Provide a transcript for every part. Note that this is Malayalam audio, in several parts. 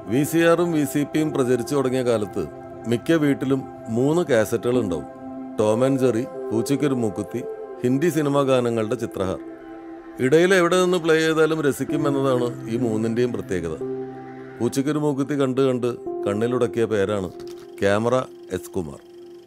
വി സി ആറും വി സി പിയും പ്രചരിച്ചു തുടങ്ങിയ കാലത്ത് മിക്ക വീട്ടിലും മൂന്ന് കാസറ്റുകൾ ഉണ്ടാവും ടോം ആൻഡ് ജെറി പൂച്ചയ്ക്കൊരു മൂക്കുത്തി ഹിന്ദി സിനിമാ ഗാനങ്ങളുടെ ചിത്രഹാർ ഇടയിൽ എവിടെ നിന്ന് പ്ലേ ചെയ്താലും രസിക്കും എന്നതാണ് ഈ മൂന്നിൻ്റെയും പ്രത്യേകത പൂച്ചയ്ക്കൊരു മൂക്കുത്തി കണ്ട് കണ്ട് കണ്ണിലുടക്കിയ പേരാണ് ക്യാമറ എസ് കുമാർ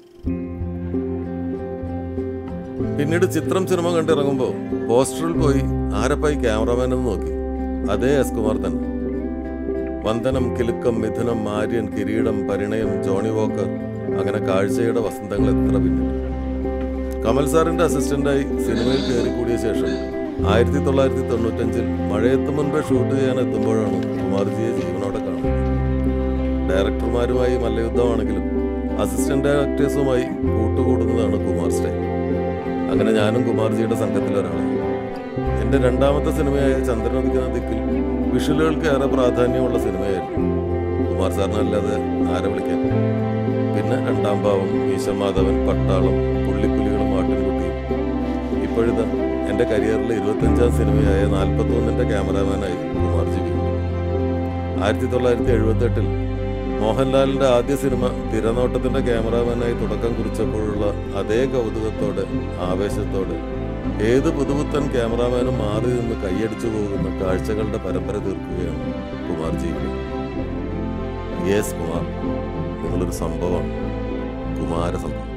പിന്നീട് ചിത്രം സിനിമ കണ്ടിറങ്ങുമ്പോൾ പോസ്റ്ററിൽ പോയി ആരപ്പായി ക്യാമറമാൻ എന്ന് നോക്കി അതേ എസ് കുമാർ തന്നെ വന്ദനം കിലുക്കം മിഥുനം ആര്യൻ കിരീടം പരിണയം ജോണി വോക്കർ അങ്ങനെ കാഴ്ചയുടെ വസന്തങ്ങൾ എത്ര പിന്നിട്ടു കമൽ സാറിന്റെ അസിസ്റ്റന്റായി സിനിമയിൽ കയറിക്കൂടിയ ശേഷം ആയിരത്തി തൊള്ളായിരത്തി തൊണ്ണൂറ്റഞ്ചിൽ മഴയെത്തും മുൻപേ ഷൂട്ട് ചെയ്യാൻ എത്തുമ്പോഴാണ് കുമാർജിയെ ജീവനോടെ കാണുന്നത് ഡയറക്ടർമാരുമായി മല്ലയുദ്ധമാണെങ്കിലും അസിസ്റ്റന്റ് ഡയറക്ടേഴ്സുമായി കൂട്ടുകൂടുന്നതാണ് കുമാർ സ്റ്റൈൽ അങ്ങനെ ഞാനും കുമാർജിയുടെ സംഘത്തിലൊരാളാണ് എൻ്റെ രണ്ടാമത്തെ സിനിമയായ ചന്ദ്രനദിക്കുന്ന ദിക്കിൽ വിഷ്വലുകൾക്ക് ഏറെ പ്രാധാന്യമുള്ള സിനിമയായിരുന്നു കുമാർ സാറിനല്ലാതെ ആരെ വിളിക്കാൻ പിന്നെ രണ്ടാം ഭാവം ഈശമാധവൻ പട്ടാളം പുള്ളിപ്പുലികളും ആട്ടിൻകുട്ടിയും ഇപ്പോഴിതാ എൻ്റെ കരിയറിലെ ഇരുപത്തഞ്ചാം സിനിമയായ നാൽപ്പത്തൊന്നിൻ്റെ ക്യാമറാമാനായി കുമാർജി വീണ്ടും ആയിരത്തി തൊള്ളായിരത്തി എഴുപത്തെട്ടിൽ മോഹൻലാലിന്റെ ആദ്യ സിനിമ തിരനോട്ടത്തിന്റെ ക്യാമറാമാനായി തുടക്കം കുറിച്ചപ്പോഴുള്ള അതേ കൗതുകത്തോടെ ആവേശത്തോടെ ഏത് പുതുപുത്തൻ ക്യാമറാമാനും മാറി നിന്ന് കൈയടിച്ചു പോകുന്ന കാഴ്ചകളുടെ പരമ്പര തീർക്കുകയാണ് കുമാർ ജീവിതം യെസ് കുമാർ നിങ്ങളൊരു സംഭവമാണ് കുമാര സംഭവം